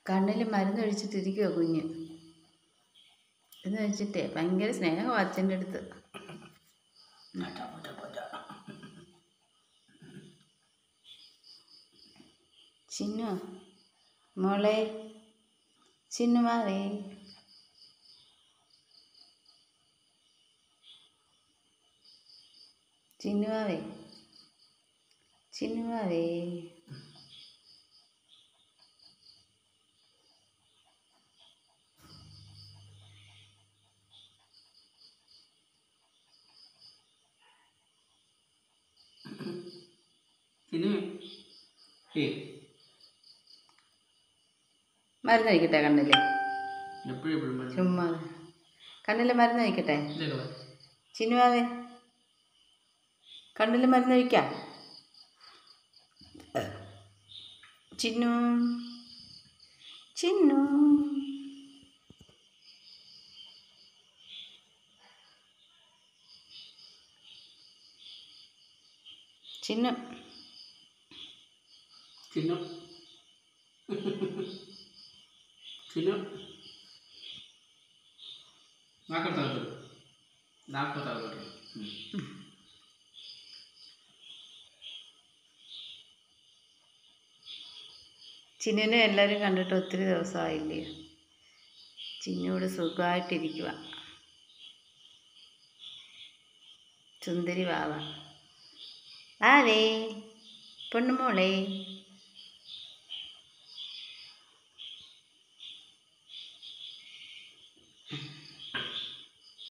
കണ്ണിൽ മരുന്ന് ഒഴിച്ചിട്ടിരിക്കുവോ കുഞ്ഞ് എന്ന് വെച്ചിട്ടേ ഭയങ്കര സ്നേഹമാണ് അച്ഛൻ്റെ അടുത്ത് ചിന്നു മോളെ ചിന്നു മാറേ ചിന്നുവാവേ ചിന്നുവാവേ പിന്നെ ഏ മരുന്ന് കഴിക്കട്ടെ കണ്ണിൽ എപ്പോഴും എപ്പോഴും മതി. ചുമ്മാ കണ്ണിൽ മരുന്ന് കഴിക്കട്ടെ ഇതൊക്കെ മതി. ചിന്നുവാവേ കണ്ണിൽ മരുന്ന് കഴിക്കാം ചിന്നു ചിന്നു ചിന്നു ചിന്നു ചിന്നു നാക്കത്താകത്ത് നാക്കത്താകത്ത് ചിന്നുവിനെ എല്ലാവരും കണ്ടിട്ട് ഒത്തിരി ദിവസമായില്ലേ ചിന്നുവിടെ സുഖമായിട്ടിരിക്കുക സുന്ദരി വാവ വാവേ പൊണ്ണുമോളെ